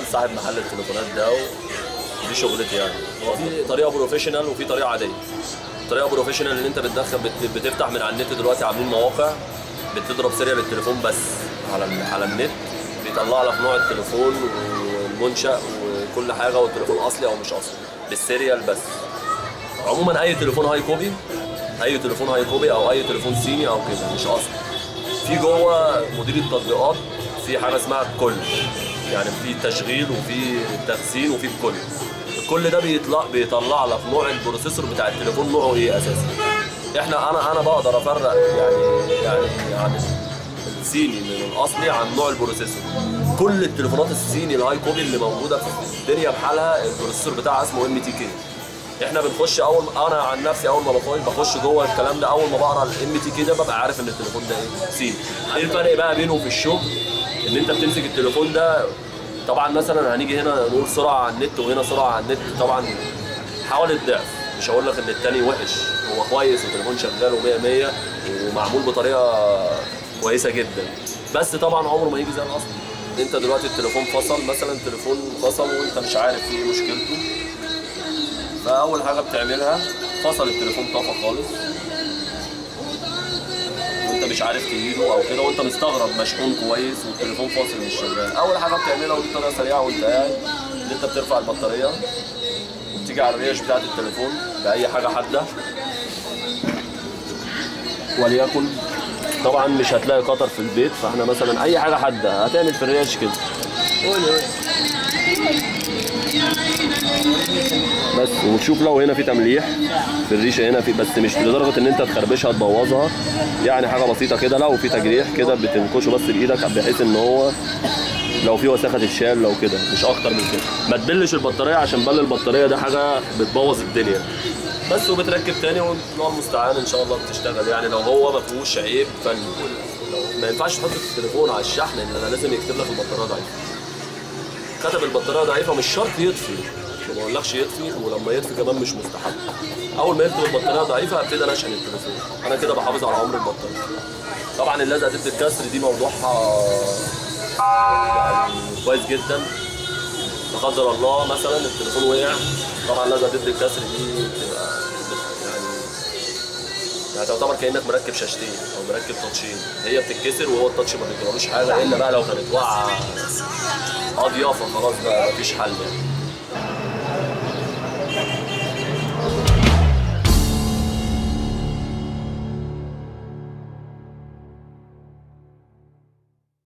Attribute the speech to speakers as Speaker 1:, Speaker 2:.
Speaker 1: صاحب محل التليفونات ده ودي شغلتي يعني هو في طريقه بروفيشنال وفي طريقه عاديه الطريقه بروفيشنال ان انت بتدخل بت- بتفتح من على النت دلوقتي عاملين مواقع بتضرب سيريال التليفون بس على ال- على النت بيطلع لك نوع التليفون والمنشأ وكل حاجه والتليفون اصلي او مش اصلي بالسيريال بس عموما اي تليفون هاي كوبي اي تليفون هاي كوبي او اي تليفون صيني او كده مش اصلي في جوه مدير التطبيقات في حاجه اسمها الكل يعني في تشغيل وفي تخزين وفي الكل الكل ده بيطلع بيطلع لك نوع البروسيسور بتاع التليفون نوعه ايه اساسا احنا انا انا بقدر افرق يعني يعني يعني الصيني من الاصلي عن نوع البروسيسور كل التليفونات الصيني الهاي كوبي اللي موجوده في الدنيا بحالها البروسيسور بتاعها اسمه ام تي كي احنا بنخش اول انا عن نفسي اول ما بخش بخش جوه الكلام ده اول ما بقرا الام تي كي ده ببقى عارف ان التليفون ده ايه صيني ايه الفرق بقى بينه في الشغل ان انت بتمسك التليفون ده طبعا مثلا هنيجي هنا نقول سرعه على النت وهنا سرعه على النت طبعا حوالي الضعف مش هقول لك ان التاني وحش هو كويس والتليفون شغال و100 100 ومعمول بطريقه كويسه جدا بس طبعا عمره ما يجي زي الاصل انت دلوقتي التليفون فصل مثلا التليفون فصل وانت مش عارف ايه مشكلته فاول حاجه بتعملها فصل التليفون طفى خالص وانت مش عارف تجيبه او كده وانت مستغرب مشحون كويس والتليفون فاصل مش شغال اول حاجه بتعملها ودي طريقه سريعه وانت قاعد ان انت بترفع البطاريه وبتيجي على الريش بتاعت التليفون باي حاجه حاده وليكن طبعا مش هتلاقي قطر في البيت فاحنا مثلا اي حاجه حاده هتعمل في الريش كده بس وتشوف لو هنا في تمليح في الريشه هنا في بس مش لدرجه ان انت تخربشها تبوظها يعني حاجه بسيطه كده لو في تجريح كده بتنكشه بس بايدك بحيث ان هو لو في وساخه تتشال لو كده مش اكتر من كده ما تبلش البطاريه عشان بل البطاريه ده حاجه بتبوظ الدنيا بس وبتركب تاني والله المستعان ان شاء الله بتشتغل يعني لو هو ما فيهوش عيب فني لو ما ينفعش تحط التليفون على الشحن لان انا لازم يكتب لك البطاريه ضعيفه كتب البطاريه ضعيفه مش شرط يطفي ما بقولكش يطفي ولما يطفي كمان مش مستحب اول ما يكتب البطاريه ضعيفه هبتدي انا اشحن التليفون انا كده بحافظ على عمر البطاريه طبعا اللزقه ضد الكسر دي موضوعها يعني كويس جدا لا قدر الله مثلا التليفون وقع طبعا لازقه ضد الكسر دي بتبقى يعني يعني تعتبر كانك مركب شاشتين او مركب تاتشين هي بتتكسر وهو التاتش ما بيجرالوش حاجه الا بقى لو كانت واقعه قاضيه فخلاص بقى مفيش حل يعني